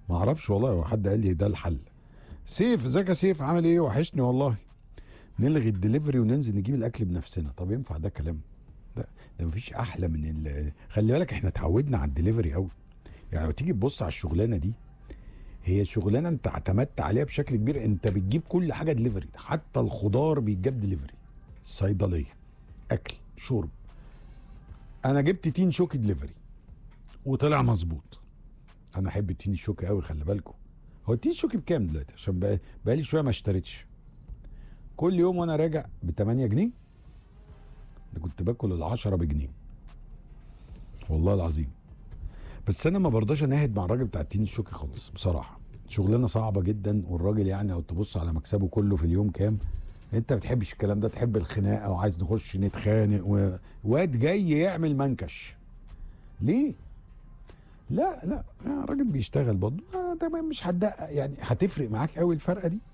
ما اعرفش والله هو حد قال لي ده الحل سيف ازيك يا سيف عامل ايه وحشني والله نلغي الدليفري وننزل نجيب الاكل بنفسنا طب ينفع ده كلام ده ده مفيش احلى من ال... خلي بالك احنا اتعودنا على الدليفري قوي يعني لو تيجي تبص على الشغلانه دي هي شغلانه انت اعتمدت عليها بشكل كبير انت بتجيب كل حاجه دليفري حتى الخضار بيتجاب دليفري صيدليه اكل شرب انا جبت تين شوكي دليفري وطلع مظبوط انا احب التين الشوكي قوي خلي بالكم هو التين الشوكي بكام دلوقتي عشان بقى بقالي شويه ما اشتريتش كل يوم وانا راجع ب 8 جنيه ده كنت باكل العشرة بجنيه والله العظيم بس انا ما برضاش اناهد مع الراجل بتاع التين الشوكي خالص بصراحه شغلانه صعبه جدا والراجل يعني لو تبص على مكسبه كله في اليوم كام انت ما بتحبش الكلام ده تحب الخناقه وعايز نخش نتخانق و- واد جاي يعمل منكش ليه لا لا يا راجل بيشتغل برضه آه تمام مش هتدقق يعني هتفرق معاك قوي الفرقه دي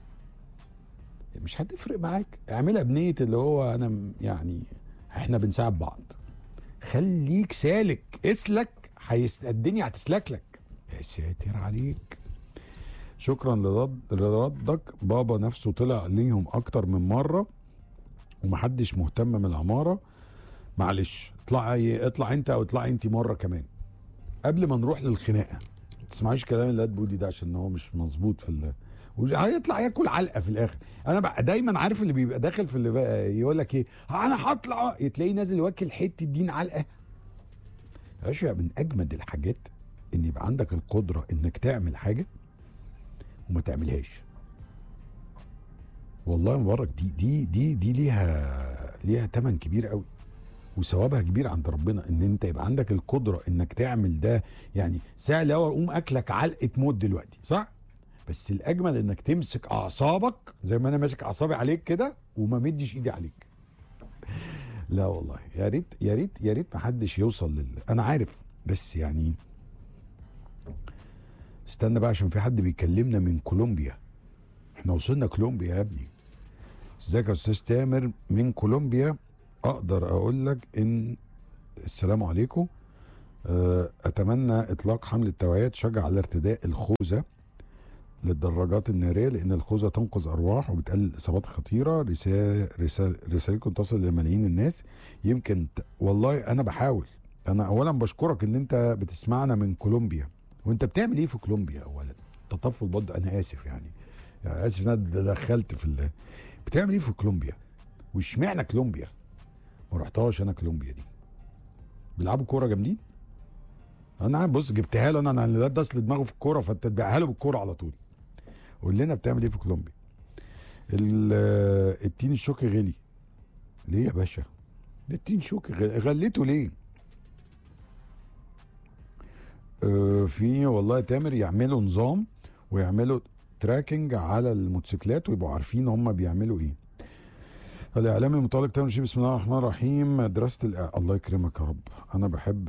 مش هتفرق معاك اعملها بنيه اللي هو انا م- يعني احنا بنساعد بعض خليك سالك اسلك هيس الدنيا هتسلك لك يا ساتر عليك شكرا لرد لردك بابا نفسه طلع ليهم اكتر من مره ومحدش مهتم من العماره معلش اطلع اطلع انت او اطلع انت مره كمان قبل ما نروح للخناقه ما تسمعيش كلام الواد بودي ده عشان هو مش مظبوط في ال... هيطلع ياكل علقه في الاخر انا بقى دايما عارف اللي بيبقى داخل في اللي بقى يقول لك ايه انا هطلع تلاقيه نازل واكل حته دين علقه يا باشا من اجمد الحاجات ان يبقى عندك القدره انك تعمل حاجه وما تعملهاش والله مبارك دي دي دي دي ليها ليها ثمن كبير قوي وثوابها كبير عند ربنا ان انت يبقى عندك القدره انك تعمل ده يعني ساعه الاول قوم اكلك علقه موت دلوقتي صح بس الاجمل انك تمسك اعصابك زي ما انا ماسك اعصابي عليك كده وما مديش ايدي عليك لا والله يا ريت يا ريت يا ريت ما حدش يوصل لل انا عارف بس يعني استنى بقى عشان في حد بيكلمنا من كولومبيا احنا وصلنا كولومبيا يا ابني ازيك يا استاذ تامر من كولومبيا اقدر اقول لك ان السلام عليكم آه، اتمنى اطلاق حمله توعيه تشجع على ارتداء الخوذه للدراجات الناريه لان الخوذه تنقذ ارواح وبتقلل اصابات خطيره رساله رسالة رسالتكم تصل لملايين الناس يمكن ت... والله انا بحاول انا اولا بشكرك ان انت بتسمعنا من كولومبيا وانت بتعمل ايه في كولومبيا اولا تطفل برضه انا اسف يعني, يعني اسف ان انا دخلت في ال... بتعمل ايه في كولومبيا واشمعنى كولومبيا ما رحتهاش انا كولومبيا دي بيلعبوا كوره جامدين انا عارف بص جبتها له انا انا الواد ده اصل دماغه في الكوره فانت تبيعها له بالكوره على طول قول لنا بتعمل ايه في كولومبيا ال- التين الشوكي غلي ليه يا باشا ليه التين شوكي غ- غليته ليه آه، في والله تامر يعملوا نظام ويعملوا تراكنج على الموتوسيكلات ويبقوا عارفين هم بيعملوا ايه الاعلام المتعلق تامر شيء بسم الله الرحمن الرحيم دراسه الإع... الله يكرمك يا رب انا بحب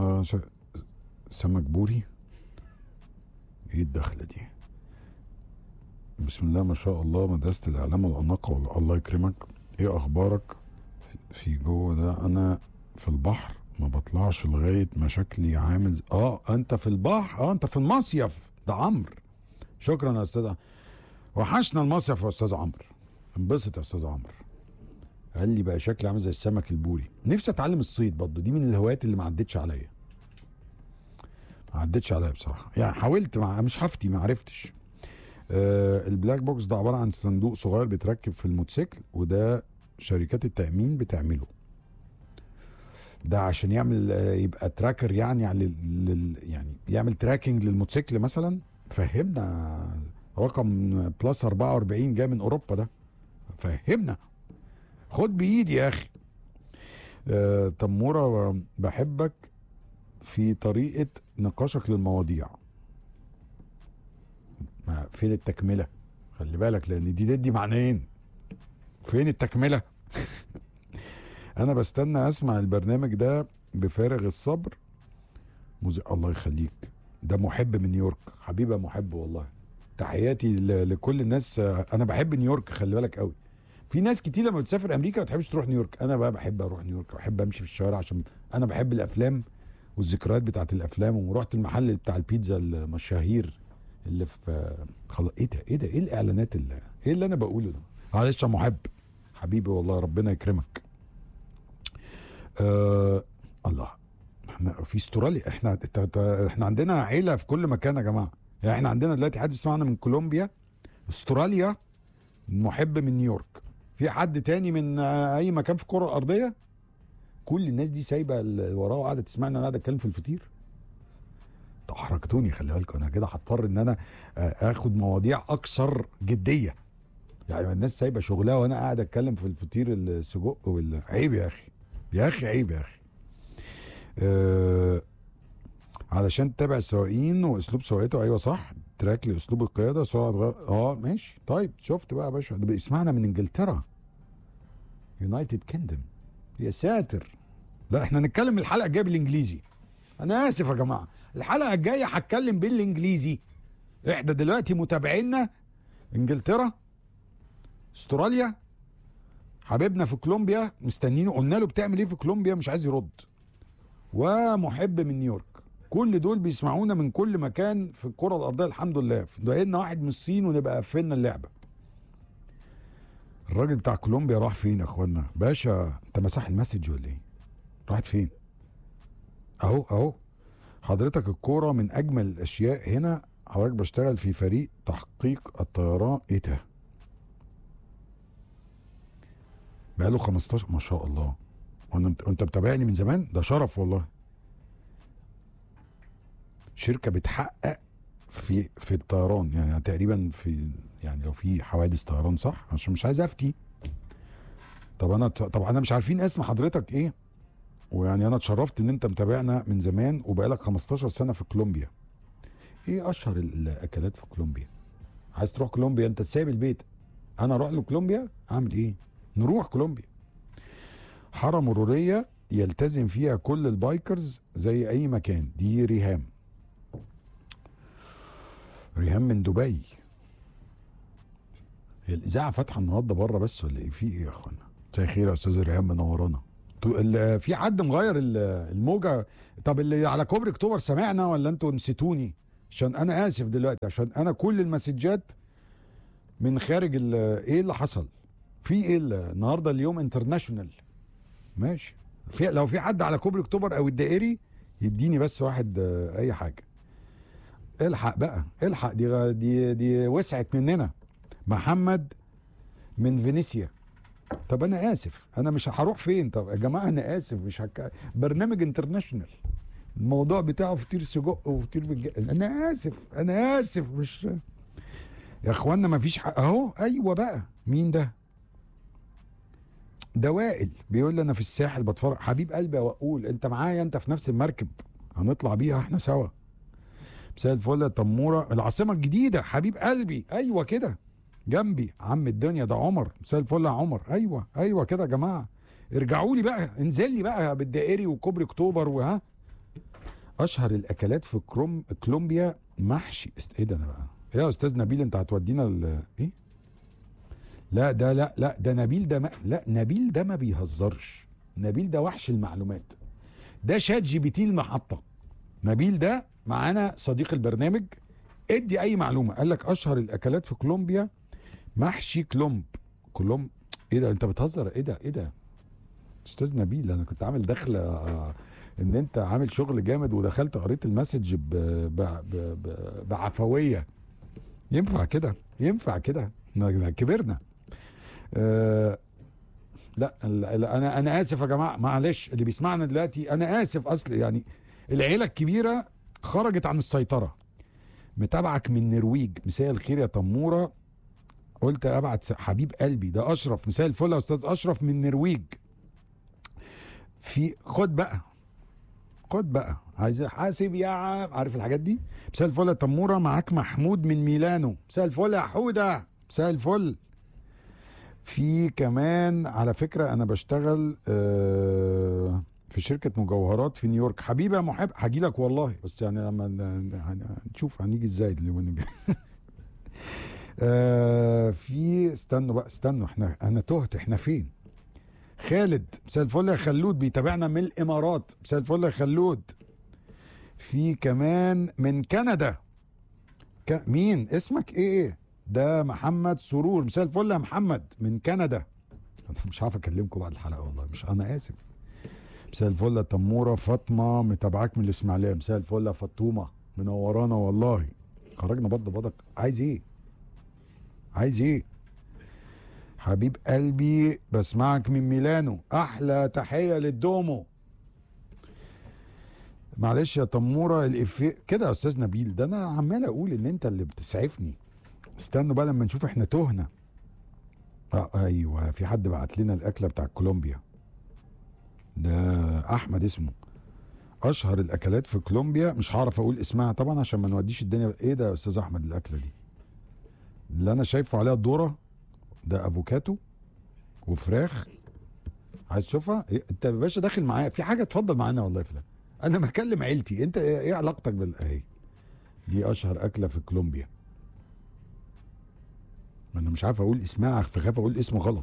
سمك بوري ايه الدخله دي بسم الله ما شاء الله مدرسه الاعلام والاناقه والله الله يكرمك ايه اخبارك في جوه ده انا في البحر ما بطلعش لغايه ما شكلي عامل ز- اه انت في البحر اه انت في المصيف ده عمرو شكرا يا استاذ عمرو. وحشنا المصيف يا استاذ عمرو انبسط يا استاذ عمرو قال لي بقى شكلي عامل زي السمك البوري نفسي اتعلم الصيد برضه دي من الهوايات اللي ما عدتش عليا ما عدتش عليا بصراحه يعني حاولت مع مش هفتي ما عرفتش آه البلاك بوكس ده عباره عن صندوق صغير بيتركب في الموتوسيكل وده شركات التامين بتعمله ده عشان يعمل آه، يبقى تراكر يعني على ال- لل يعني يعمل تراكنج للموتوسيكل مثلا فهمنا رقم بلس 44 جاي من اوروبا ده فهمنا خد بايدي يا اخي آه تموره بحبك في طريقه نقاشك للمواضيع ما فين التكمله خلي بالك لان دي تدي معنيين فين التكمله انا بستنى اسمع البرنامج ده بفارغ الصبر مز... الله يخليك ده محب من نيويورك حبيبه محب والله تحياتي ل... لكل الناس آه، انا بحب نيويورك خلي بالك قوي في ناس كتير لما بتسافر امريكا ما بتحبش تروح نيويورك انا بقى بحب اروح نيويورك بحب امشي في الشوارع عشان انا بحب الافلام والذكريات بتاعت الافلام ورحت المحل بتاع البيتزا المشاهير اللي في خلاص ايه ده ايه ده ايه الاعلانات اللي ايه اللي انا بقوله ده معلش يا محب حبيبي والله ربنا يكرمك آه الله احنا في استراليا احنا إنت- إنت- احنا عندنا عيله في كل مكان يا جماعه يعني احنا عندنا دلوقتي حد بيسمعنا من كولومبيا استراليا محب من نيويورك في حد تاني من آه، اي مكان في الكره الارضيه كل الناس دي سايبه اللي وراه وقاعده تسمعني انا قاعد اتكلم في الفطير انتوا احرجتوني خلي بالكم انا كده هضطر ان انا آه، اخد مواضيع اكثر جديه يعني الناس سايبه شغلها وانا قاعد اتكلم في الفطير السجق وال عيب يا اخي يا اخي عيب يا اخي أه علشان تتابع السواقين واسلوب سواقته ايوه صح تراك لاسلوب القياده سرعه غير اه ماشي طيب شفت بقى يا باشا ده بيسمعنا من انجلترا يونايتد كيندم يا ساتر لا احنا نتكلم الحلقه الجايه بالانجليزي انا اسف يا جماعه الحلقه الجايه هتكلم بالانجليزي احنا دلوقتي متابعينا انجلترا استراليا حبيبنا في كولومبيا مستنينه قلنا له بتعمل ايه في كولومبيا مش عايز يرد ومحب من نيويورك كل دول بيسمعونا من كل مكان في الكره الارضيه الحمد لله لقينا واحد من الصين ونبقى قفلنا اللعبه الراجل بتاع كولومبيا راح فين يا اخوانا باشا انت مسح المسج ولا ايه راحت فين اهو اهو حضرتك الكوره من اجمل الاشياء هنا حضرتك بشتغل في فريق تحقيق الطيران ايه ده بقاله 15 ما شاء الله وانا انت متابعني من زمان ده شرف والله شركه بتحقق في في الطيران يعني تقريبا في يعني لو في حوادث طيران صح عشان مش عايز افتي طب انا طب انا مش عارفين اسم حضرتك ايه ويعني انا اتشرفت ان انت متابعنا من زمان وبقالك 15 سنه في كولومبيا ايه اشهر الاكلات في كولومبيا عايز تروح كولومبيا انت تسيب البيت انا اروح لكولومبيا اعمل ايه نروح كولومبيا حاره مروريه يلتزم فيها كل البايكرز زي اي مكان دي ريهام ريهام من دبي هي الاذاعه فاتحه النهارده بره بس ولا ايه في ايه يا اخوانا مساء الخير يا استاذ ريهام منورانا تو- ال- في حد مغير ال- الموجه طب اللي على كوبري اكتوبر سمعنا ولا انتوا نسيتوني عشان انا اسف دلوقتي عشان انا كل المسجات من خارج ال- ايه اللي حصل في ايه ال- النهارده اليوم انترناشونال ماشي في لو في حد على كوبري اكتوبر او الدائري يديني بس واحد آه، اي حاجه الحق بقى الحق دي غ- دي دي وسعت مننا محمد من فينيسيا طب انا اسف انا مش هروح فين طب يا جماعه انا اسف مش هك... برنامج انترناشونال الموضوع بتاعه فطير سجق وفطير بالج... انا اسف انا اسف مش يا اخوانا ما فيش حق اهو ايوه بقى مين ده ده وائل بيقول لي انا في الساحل بتفرج حبيب قلبي يا وقول انت معايا انت في نفس المركب هنطلع بيها احنا سوا مساء الفل يا تموره العاصمه الجديده حبيب قلبي ايوه كده جنبي عم الدنيا ده عمر مساء الفل يا عمر ايوه ايوه كده يا جماعه ارجعوا لي بقى انزل لي بقى بالدائري وكوبري اكتوبر وها اشهر الاكلات في كروم كولومبيا محشي است- ايه ده انا بقى إيه يا استاذ نبيل انت هتودينا ال- ايه لا ده لا لا ده نبيل ده ما لا نبيل ده ما بيهزرش نبيل ده وحش المعلومات ده شات جي بي تي المحطه نبيل ده معانا صديق البرنامج ادي اي معلومه قال لك اشهر الاكلات في كولومبيا محشي كلومب كلومب ايه ده انت بتهزر ايه ده ايه ده استاذ نبيل انا كنت عامل دخله آه، ان انت عامل شغل جامد ودخلت قريت المسج ب... ب... ب... ب... بعفويه ينفع كده ينفع كده إحنا كبرنا آه لا ال- لا، انا انا اسف يا جماعه معلش اللي بيسمعنا دلوقتي انا اسف اصل يعني العيله الكبيره خرجت عن السيطره متابعك من النرويج مساء الخير يا تموره قلت ابعت س- حبيب قلبي ده اشرف مساء الفل يا استاذ اشرف من النرويج في خد بقى خد بقى عايز حاسب يا عم عارف الحاجات دي مساء الفل يا تموره معاك محمود من ميلانو مساء الفل يا حوده مساء الفل في كمان على فكره انا بشتغل آه، في شركه مجوهرات في نيويورك حبيبي يا محب هاجي لك والله بس يعني لما ن- ن- هنشوف هنيجي ازاي اليومين الجاي آه، في استنوا بقى استنوا احنا انا تهت احنا فين خالد مساء الفل يا خلود بيتابعنا من الامارات مساء الفل يا خلود في كمان من كندا ك... مين اسمك ايه ده محمد سرور مساء الفل يا محمد من كندا انا مش عارف اكلمكم بعد الحلقه والله مش انا اسف مساء الفل يا تموره فاطمه متابعاك من الاسماعيليه مساء الفل يا فطومه منورانا والله خرجنا برضه بدك عايز ايه عايز ايه حبيب قلبي بسمعك من ميلانو احلى تحيه للدومو معلش يا تموره الافيه كده يا استاذ نبيل ده انا عمال اقول ان انت اللي بتسعفني استنوا بقى لما نشوف احنا تهنا آه ايوه في حد بعت لنا الاكله بتاع كولومبيا ده احمد اسمه اشهر الاكلات في كولومبيا مش هعرف اقول اسمها طبعا عشان ما نوديش الدنيا ايه ده يا استاذ احمد الاكله دي اللي انا شايفه عليها الذره ده افوكاتو وفراخ عايز تشوفها إيه؟ انت يا باشا داخل معايا في حاجه اتفضل معانا والله في ده انا بكلم عيلتي انت ايه إيه علاقتك بال اهي دي اشهر اكله في كولومبيا ما انا مش عارف اقول اسمها فخاف اقول اسم غلط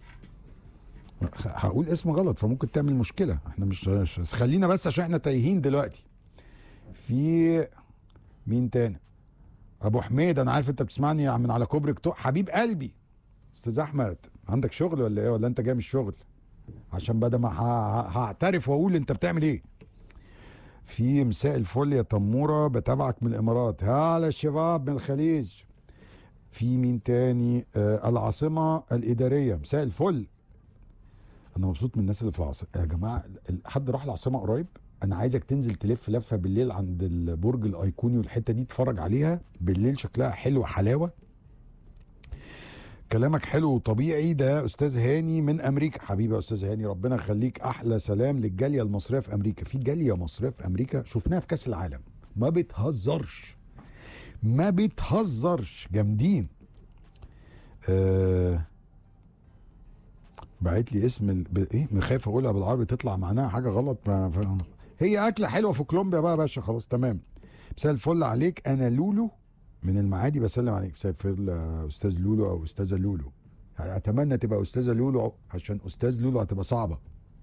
خ- هقول اسم غلط فممكن تعمل مشكله احنا مش مش- خلينا بس عشان احنا تايهين دلوقتي في مين تاني ابو حميد انا عارف انت بتسمعني من على كوبري كتو حبيب قلبي استاذ احمد عندك شغل ولا ايه ولا انت جاي من الشغل عشان بدل ما ه- ه- هعترف واقول انت بتعمل ايه في مساء الفل يا تموره بتابعك من الامارات هلا الشباب من الخليج في مين تاني آه العاصمه الاداريه مساء الفل انا مبسوط من الناس اللي في العاصمه يا جماعه ال- حد راح العاصمه قريب انا عايزك تنزل تلف لفه بالليل عند البرج الايقوني والحته دي تتفرج عليها بالليل شكلها حلو حلاوه كلامك حلو وطبيعي ده استاذ هاني من امريكا حبيبي يا استاذ هاني ربنا يخليك احلى سلام للجاليه المصريه في امريكا في جاليه مصريه في امريكا شفناها في كاس العالم ما بتهزرش ما بتهزرش جامدين آه بعت لي اسم ال... ب... ايه من خايف اقولها بالعربي تطلع معناها حاجه غلط ما... ف... هي اكله حلوه في كولومبيا بقى يا باشا خلاص تمام مساء الفل عليك انا لولو من المعادي بسلم عليك مساء الفل يا استاذ لولو او استاذه لولو يعني اتمنى تبقى استاذه لولو عشان استاذ لولو هتبقى صعبه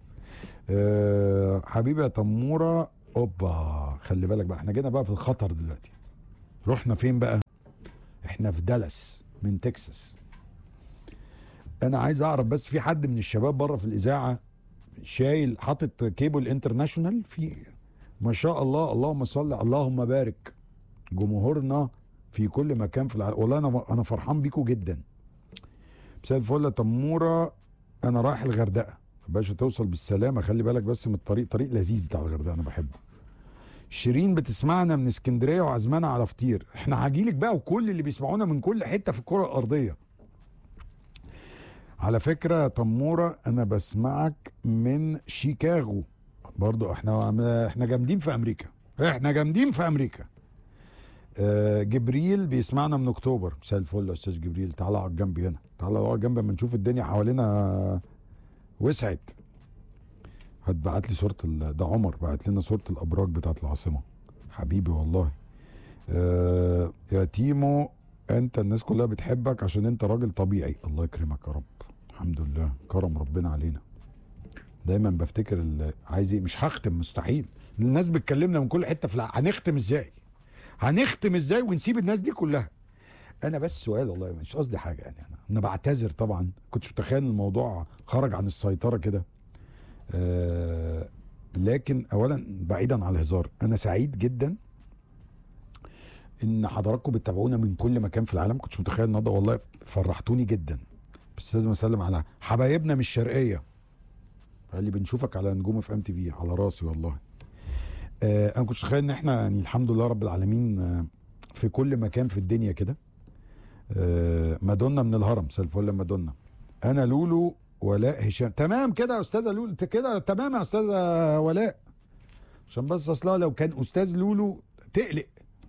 أه حبيبي يا تموره اوبا خلي بالك بقى احنا جينا بقى في الخطر دلوقتي رحنا فين بقى احنا في دالاس من تكساس انا عايز اعرف بس في حد من الشباب بره في الاذاعه شايل حاطط كيبل انترناشونال في ما شاء الله اللهم صل اللهم بارك جمهورنا في كل مكان في العالم والله انا انا فرحان بيكم جدا مساء الفل يا تموره انا رايح الغردقه يا باشا توصل بالسلامه خلي بالك بس من الطريق طريق لذيذ بتاع الغردقه انا بحبه شيرين بتسمعنا من اسكندريه وعزمانا على فطير احنا هجيلك بقى وكل اللي بيسمعونا من كل حته في الكره الارضيه على فكره يا تموره انا بسمعك من شيكاغو برضو احنا احنا جامدين في امريكا احنا جامدين في امريكا آه، جبريل بيسمعنا من اكتوبر مساء الفل يا استاذ جبريل تعالى اقعد جنبي هنا تعالى اقعد جنبي اما نشوف الدنيا حوالينا وسعت هتبعت لي صوره ال- ده عمر بعت لنا صوره الابراج بتاعت العاصمه حبيبي والله آه يا تيمو انت الناس كلها بتحبك عشان انت راجل طبيعي الله يكرمك يا رب الحمد لله كرم ربنا علينا دايما بفتكر ال- عايز ايه مش هختم مستحيل الناس بتكلمنا من كل حته في الع... هنختم ازاي هنختم ازاي ونسيب الناس دي كلها انا بس سؤال والله مش قصدي حاجه يعني انا انا بعتذر طبعا كنتش متخيل إن الموضوع خرج عن السيطره كده آه لكن اولا بعيدا عن الهزار انا سعيد جدا ان حضراتكم بتتابعونا من كل مكان في العالم كنتش متخيل النهارده والله فرحتوني جدا بس لازم اسلم على حبايبنا من الشرقيه اللي بنشوفك على نجوم في ام تي في على راسي والله آه انا كنتش متخيل ان احنا يعني الحمد لله رب العالمين آه في كل مكان في الدنيا كده آه مادونا من الهرم مساء الفل يا مادونا انا لولو ولاء هشام تمام كده يا استاذه لولو انت كده تمام يا استاذه ولاء عشان بس اصلها لو كان استاذ لولو تقلق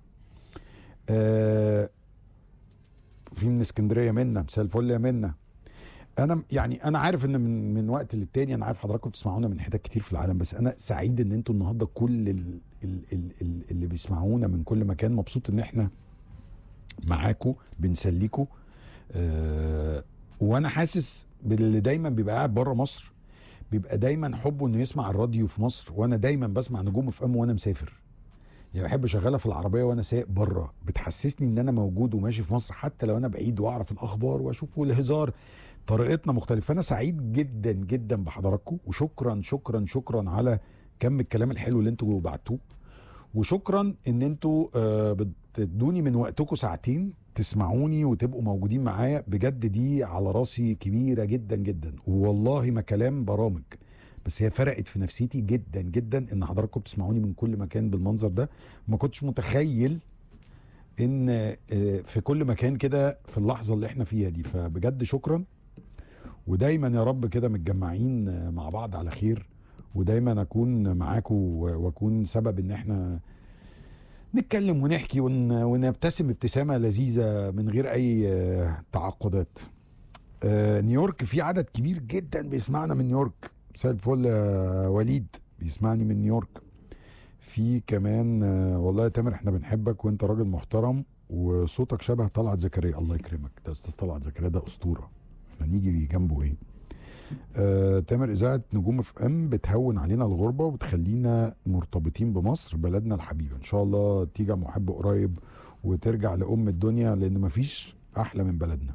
آه في من اسكندريه منا مساء الفل يا منا انا يعني انا عارف ان من من وقت للتاني انا عارف حضراتكم بتسمعونا من حتت كتير في العالم بس انا سعيد ان انتوا النهارده كل ال ال ال ال اللي بيسمعونا من كل مكان مبسوط ان احنا معاكم بنسليكوا آه وانا حاسس باللي دايما بيبقى قاعد بره مصر بيبقى دايما حبه انه يسمع الراديو في مصر وانا دايما بسمع نجوم في ام وانا مسافر يعني بحب اشغلها في العربيه وانا سايق بره بتحسسني ان انا موجود وماشي في مصر حتى لو انا بعيد واعرف الاخبار واشوف الهزار طريقتنا مختلفه فانا سعيد جدا جدا بحضراتكم وشكرا شكرا شكرا على كم الكلام الحلو اللي انتوا بعتوه وشكرا ان انتوا آه، بتدوني من وقتكم ساعتين تسمعوني وتبقوا موجودين معايا بجد دي على راسي كبيره جدا جدا والله ما كلام برامج بس هي فرقت في نفسيتي جدا جدا ان حضراتكم بتسمعوني من كل مكان بالمنظر ده ما كنتش متخيل ان آه، في كل مكان كده في اللحظه اللي احنا فيها دي فبجد شكرا ودايما يا رب كده متجمعين آه، مع بعض على خير ودايما اكون معاكم واكون سبب ان احنا نتكلم ونحكي ون... ونبتسم ابتسامه لذيذه من غير اي آه، تعقدات آه، نيويورك في عدد كبير جدا بيسمعنا من نيويورك مساء الفل يا وليد بيسمعني من نيويورك في كمان آه، والله يا تامر احنا بنحبك وانت راجل محترم وصوتك شبه طلعت زكريا الله يكرمك ده استاذ طلعت زكريا ده اسطوره احنا نيجي جنبه ايه آه، تامر اذاعه نجوم اف ام بتهون علينا الغربه وبتخلينا مرتبطين بمصر بلدنا الحبيبه ان شاء الله تيجي محب قريب وترجع لام الدنيا لان مفيش احلى من بلدنا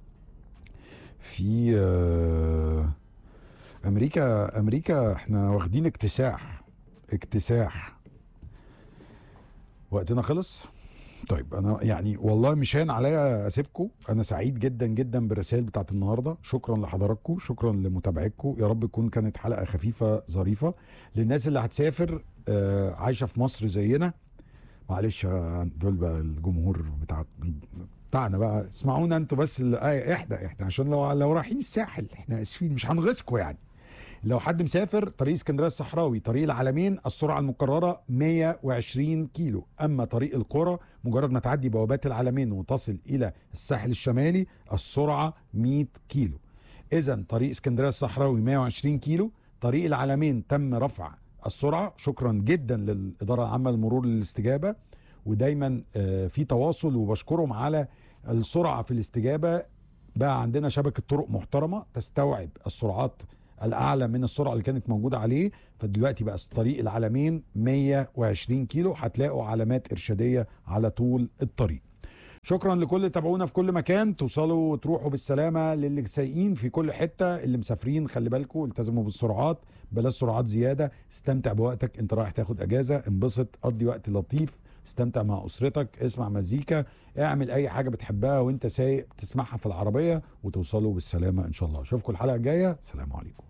في آه، امريكا امريكا احنا واخدين اكتساح اكتساح وقتنا خلص طيب انا يعني والله مش هين عليا اسيبكم انا سعيد جدا جدا بالرسائل بتاعت النهارده شكرا لحضراتكم شكرا لمتابعتكم يا رب تكون كانت حلقه خفيفه ظريفه للناس اللي هتسافر آه، عايشه في مصر زينا معلش آه، دول بقى الجمهور بتاع بتاعنا بقى اسمعونا انتوا بس ال- آه، احدى احدى عشان لو لو رايحين الساحل احنا اسفين مش هنغيظكم يعني لو حد مسافر طريق اسكندريه الصحراوي طريق العلمين السرعه المقرره 120 كيلو اما طريق القرى مجرد ما تعدي بوابات العلمين وتصل الى الساحل الشمالي السرعه 100 كيلو اذا طريق اسكندريه الصحراوي 120 كيلو طريق العلمين تم رفع السرعه شكرا جدا للاداره العامه للمرور للاستجابه ودايما آه، في تواصل وبشكرهم على السرعه في الاستجابه بقى عندنا شبكه طرق محترمه تستوعب السرعات الاعلى من السرعه اللي كانت موجوده عليه فدلوقتي بقى طريق العلمين 120 كيلو هتلاقوا علامات ارشاديه على طول الطريق شكرا لكل اللي تابعونا في كل مكان توصلوا وتروحوا بالسلامه للي سايقين في كل حته اللي مسافرين خلي بالكم التزموا بالسرعات بلاش سرعات زياده استمتع بوقتك انت رايح تاخد اجازه انبسط قضي وقت لطيف استمتع مع اسرتك اسمع مزيكا اعمل اي حاجه بتحبها وانت سايق تسمعها في العربيه وتوصلوا بالسلامه ان شاء الله اشوفكم الحلقه الجايه سلام عليكم